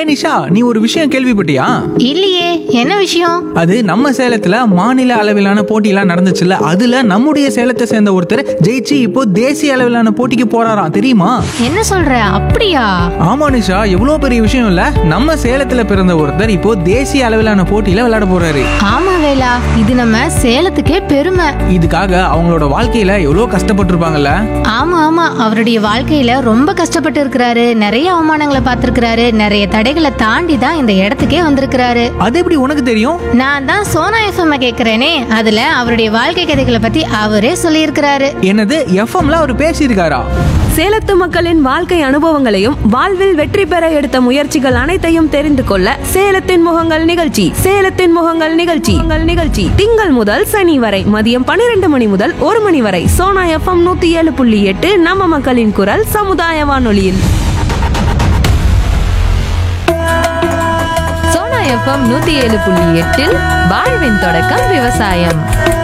நிஷா நீ ஒரு விஷயம் கேள்விப்பட்டியா இல்லையே என்ன விஷயம் அது நம்ம சேலத்துல மாநில அளவிலான போட்டியெல்லாம் நடந்துச்சுல்ல அதுல நம்முடைய சேலத்தை சேர்ந்த ஒருத்தர் ஜெயிச்சு இப்போ தேசிய அளவிலான போட்டிக்கு போறாராம் தெரியுமா என்ன சொல்ற அப்படியா ஆமா நிஷா எவ்வளவு பெரிய விஷயம் இல்ல நம்ம சேலத்துல பிறந்த ஒருத்தர் இப்போ தேசிய அளவிலான போட்டியில விளையாட போறாரு ஆமா வேலா இது நம்ம சேலத்துக்கே பெருமை இதுக்காக அவங்களோட வாழ்க்கையில எவ்வளவு கஷ்டப்பட்டிருப்பாங்கல்ல ஆமா ஆமா அவருடைய வாழ்க்கையில ரொம்ப கஷ்டப்பட்டு இருக்கிறாரு நிறைய அவமானங்களை பார்த்திருக்கிறாரு நிறைய தடைகளை தாண்டி தான் இந்த இடத்துக்கே வந்திருக்கிறாரு அது எப்படி உனக்கு தெரியும் நான் தான் சோனா எஃப்எம் கேக்குறேனே அதுல அவருடைய வாழ்க்கை கதைகளை பத்தி அவரே சொல்லியிருக்கிறாரு என்னது எஃப்எம்ல அவர் பேசியிருக்காரா சேலத்து மக்களின் வாழ்க்கை அனுபவங்களையும் வாழ்வில் வெற்றி பெற எடுத்த முயற்சிகள் அனைத்தையும் தெரிந்து கொள்ள சேலத்தின் முகங்கள் நிகழ்ச்சி சேலத்தின் முகங்கள் நிகழ்ச்சி உங்கள் நிகழ்ச்சி திங்கள் முதல் சனி வரை மதியம் பன்னிரண்டு மணி முதல் ஒரு மணி வரை சோனா எஃப்எம் நூத்தி ஏழு புள்ளி எட்டு நம்ம மக்களின் குரல் சமுதாய வானொலியில் சோனா எஃப்எம் நூத்தி ஏழு புள்ளி எட்டில் வாழ்வின் தொடக்கம் விவசாயம்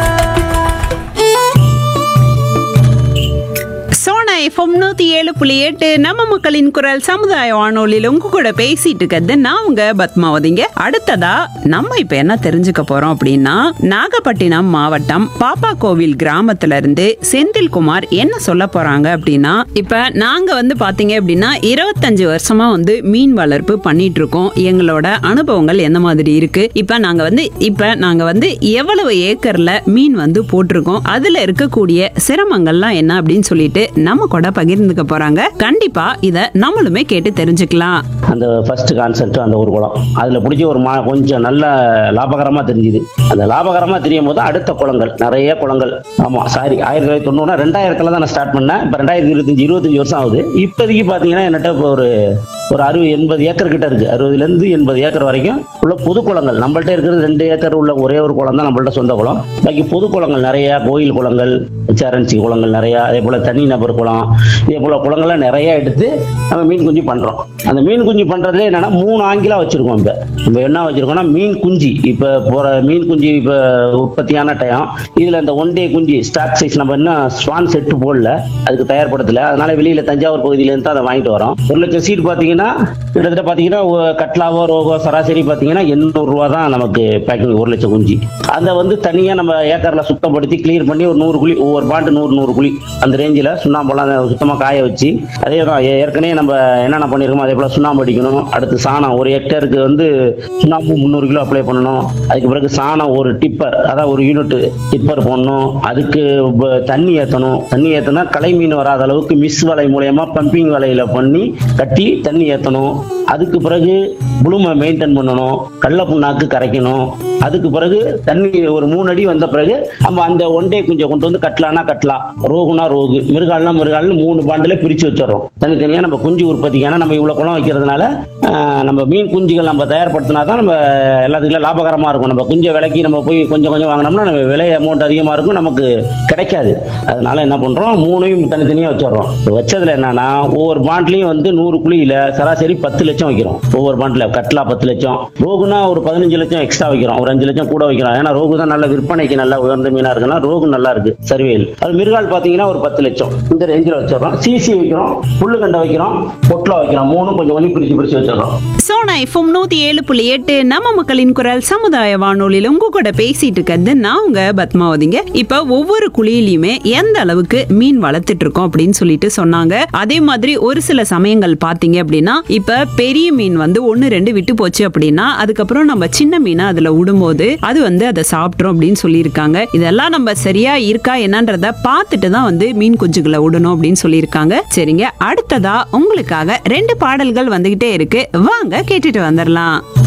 சோனா எஃப்எம் நூத்தி ஏழு புள்ளி எட்டு நம்ம மக்களின் குரல் சமுதாய வானொலியில் உங்க கூட பேசிட்டு இருக்கிறது நான் உங்க பத்மாவதிங்க அடுத்ததா நம்ம இப்ப என்ன தெரிஞ்சுக்க போறோம் அப்படின்னா நாகப்பட்டினம் மாவட்டம் பாப்பா கோவில் கிராமத்துல இருந்து செந்தில்குமார் என்ன சொல்ல போறாங்க அப்படின்னா இப்ப நாங்க வந்து பாத்தீங்க அப்படின்னா இருபத்தஞ்சு வருஷமா வந்து மீன் வளர்ப்பு பண்ணிட்டு இருக்கோம் எங்களோட அனுபவங்கள் எந்த மாதிரி இருக்கு இப்ப நாங்க வந்து இப்ப நாங்க வந்து எவ்வளவு ஏக்கர்ல மீன் வந்து போட்டிருக்கோம் அதுல இருக்கக்கூடிய சிரமங்கள்லாம் என்ன அப்படின்னு சொல்லிட்டு நம்ம கூட பகிர்ந்துக்க போறாங்க கண்டிப்பா இத நம்மளுமே கேட்டு தெரிஞ்சுக்கலாம் அந்த ஃபர்ஸ்ட் கான்செப்ட் அந்த ஒரு குளம் அதில் பிடிச்சி ஒரு மா கொஞ்சம் நல்ல லாபகரமாக தெரிஞ்சுது அந்த லாபகரமாக தெரியும் போது அடுத்த குளங்கள் நிறைய குளங்கள் ஆமாம் சாரி ஆயிரத்தி தொள்ளாயிரத்தி தொண்ணூறு ரெண்டாயிரத்தில் தான் நான் ஸ்டார்ட் பண்ணேன் இப்போ ரெண்டாயிரத்தி இருபத்தஞ்சி இருபத்தஞ்சி வருஷம் ஆகுது இப்போதைக்கு பார்த்தீங்கன்னா என்கிட்ட இப்போ ஒரு ஒரு அறுபது எண்பது ஏக்கர் கிட்ட இருக்கு அறுபதுலேருந்து எண்பது ஏக்கர் வரைக்கும் உள்ள பொது குளங்கள் நம்மள்ட்ட இருக்கிறது ரெண்டு ஏக்கர் உள்ள ஒரே ஒரு குளம் தான் நம்மள்ட்ட சொந்த குளம் பாக்கி பொது குளங்கள் நிறைய கோயில் குளங்கள் சேரன்சி குளங்கள் நிறைய அதே போல் தனி நபர் குளம் இதே போல் குளங்களை நிறைய எடுத்து நம்ம மீன் குஞ்சு பண்ணுறோம் அந்த மீன் குஞ்சு பண்ணுறதுல என்னன்னா மூணு ஆங்கிலா வச்சிருக்கோம் இப்போ நம்ம என்ன வச்சிருக்கோம்னா மீன் குஞ்சு இப்போ போகிற மீன் குஞ்சு இப்போ உற்பத்தியான டைம் இதில் இந்த ஒன் டே குஞ்சு ஸ்டாக் சைஸ் நம்ம என்ன ஸ்வான் செட்டு போடல அதுக்கு தயார்படுத்தல அதனால வெளியில் தஞ்சாவூர் பகுதியிலேருந்து தான் அதை வாங்கிட்டு வரோம் ஒரு லட்சம் சீட் பார்த்தீங்கன்னா கிட்டத்தட்ட பார்த்தீங்கன்னா ஒ- கட்லாவோ ரோகோ சராசரி பார்த்தீங்கன்னா எண்ணூறுரூவா தான் நமக்கு பேக்கிங் ஒரு லட்சம் குஞ்சு அதை வந்து தனியாக நம்ம ஏக்கரில் சுத்தப்படுத்தி கிளியர் பண்ணி ஒரு நூறு குழி ஒவ்வொரு பாண்டு நூறு நூறு குழி அந்த ரேஞ்சில் சுண்ணாம்பெல்லாம் சுத்தமாக காய வச்சு அதே தான் ஏ- ஏற்கனவே நம்ம என்னென்ன பண்ணியிருக்கோமோ அதே போல் சுண்ணாம்பு அடிக்கணும் அடுத்து சாணம் ஒரு ஹெக்டேருக்கு வந்து சுண்ணாம்பு முந்நூறு கிலோ அப்ளை பண்ணணும் அதுக்கு பிறகு சாணம் ஒரு டிப்பர் அதாவது ஒரு யூனிட் டிப்பர் போடணும் அதுக்கு ப- தண்ணி ஏற்றணும் தண்ணி ஏற்றினா களை மீன் வராத அளவுக்கு மிஸ் வலை மூலயமா பம்பிங் வலையில பண்ணி கட்டி தண்ணி ஏற்றணும் அதுக்கு பிறகு புளுமை மெயின்டைன் பண்ணணும் கடல புண்ணாக்கு கரைக்கணும் அதுக்கு பிறகு தண்ணி ஒரு மூணு அடி வந்த பிறகு நம்ம அந்த ஒன் டே குஞ்சை கொண்டு வந்து கட்டலாம்னா கட்டலாம் ரோகுனா ரோகு மிருகால்னா மிருகால்னு மூணு பாண்டில் பிரித்து வச்சிடறோம் தனித்தனியாக நம்ம குஞ்சு உற்பத்திக்கு ஏன்னா நம்ம இவ்வளோ குளம் வைக்கிறதுனால ஆஹ், நம்ம மீன் குஞ்சுகள் நம்ம தயார்படுத்தினா தான் நம்ம எல்லாத்துக்கும் லாபகரமாக இருக்கும் நம்ம குஞ்சை விலைக்கு நம்ம போய் கொஞ்சம் கொஞ்சம் வாங்கினோம்னா நம்ம விலை அமௌண்ட் அதிகமாக இருக்கும் நமக்கு கிடைக்காது அதனால என்ன பண்ணுறோம் மூணையும் தனித்தனியாக வச்சிடுறோம் இப்ப வச்சதுல என்னன்னா ஒவ்வொரு பாண்ட்லையும் வந்து நூறு குழியில சராசரி பத்து லட்சம் வைக்கிறோம் ஒவ்வொரு பாண்ட்ல கட்லா பத்து லட்சம் ரோகுனா ஒரு பதினஞ்சு லட்சம் எக்ஸ்ட்ரா வைக்கிறோம் ஒரு அஞ்சு லட்சம் கூட வைக்கிறோம் ஏன்னா ரோகு தான் நல்ல விற்பனைக்கு நல்ல உயர்ந்த மீனா இருக்குன்னா ரோகு நல்லா இருக்கு சர்வேல் அது மிருகால் பாத்தீங்கன்னா ஒரு பத்து லட்சம் இந்த ரேஞ்சில் வச்சிடறோம் சிசி வைக்கிறோம் புல்லுகண்டை வைக்கிறோம் பொட்லா வைக்கிறோம் மூணும் கொஞ்சம் கொஞ்சம் பிரிச்சு பிரிச்சு வச்சிடறோம் சோனா எஃப்எம் நூத்தி ஏழு புள்ளி எட்டு நம்ம மக்களின் குரல் சமுதாய வானொலியில் உங்க கூட பேசிட்டு இருக்கிறது நான் உங்க பத்மாவதிங்க இப்ப ஒவ்வொரு குழியிலயுமே எந்த அளவுக்கு மீன் வளர்த்துட்டு இருக்கோம் அப்படின்னு சொல்லிட்டு சொன்னாங்க அதே மாதிரி ஒரு சில சமயங்கள் பாத்தீங்க அப்படின்னா இப்ப பெரிய மீன் வந்து ஒன்னு ரெண்டு விட்டு போச்சு அப்படின்னா அதுக்கப்புறம் நம்ம சின்ன மீனை அதுல விடும்போது அது வந்து அதை சாப்பிட்றோம் அப்படின்னு சொல்லியிருக்காங்க இதெல்லாம் நம்ம சரியா இருக்கா என்னன்றத பார்த்துட்டு தான் வந்து மீன் குஞ்சுகளை விடணும் அப்படின்னு சொல்லியிருக்காங்க சரிங்க அடுத்ததா உங்களுக்காக ரெண்டு பாடல்கள் வந்துகிட்டே இருக்கு வாங்க கேட்டுட்டு வந்துடலாம்